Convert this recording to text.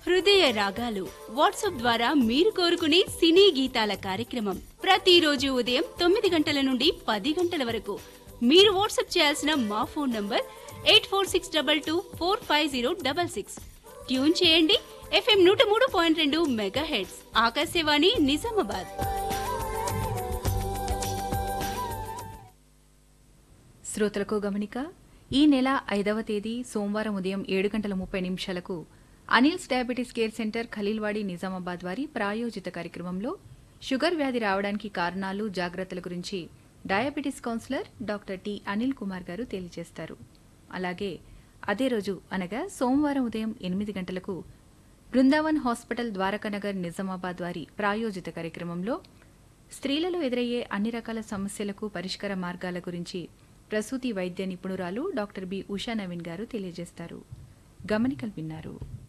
హృదయ రాగాలు వాట్సాప్ ద్వారా మీరు కోరుకునే సినీ గీతాల కార్యక్రమం ప్రతిరోజు ఉదయం తొమ్మిది గంటల నుండి పది గంటల వరకు మీరు వాట్సాప్ చేయాల్సిన మా phone number eight four six double two four five zero double six tune చేయండి ఎఫ్ఎం నూట మూడు పాయింట్ రెండు మెగా హెడ్స్ ఆకాశవాణి నిజామాబాద్ శ్రోతలకు గమనిక ఈ నెల ఐదవ తేదీ సోమవారం ఉదయం ఏడు గంటల ముప్పై నిమిషాలకు Anil's diabetes care centre Khaleelwadi Nizamabad వారి ప్రాయోజిత కార్యక్రమంలో షుగర్ వ్యాధి రావడానికి కారణాలు జాగ్రత్తల గురించి diabetes counsellor doctor T Anil Kumar garu తెలియజేస్తారు అలాగే అదే రోజు అనగా సోమవారం ఉదయం ఎనిమిది గంటలకు బృందావన్ హాస్పిటల్ ద్వారకానగర్ నిజామాబాద్ వారి ప్రాయోజిత కార్యక్రమంలో స్త్రీలలో ఎదురయ్యే అన్ని రకాల సమస్యలకు పరిష్కార మార్గాల గురించి ప్రసూతి వైద్య నిపుణురాలు డాక్టర్ బి ఉషా నవీన్ గారు తెలియజేస్తారు గమనికలు విన్నారు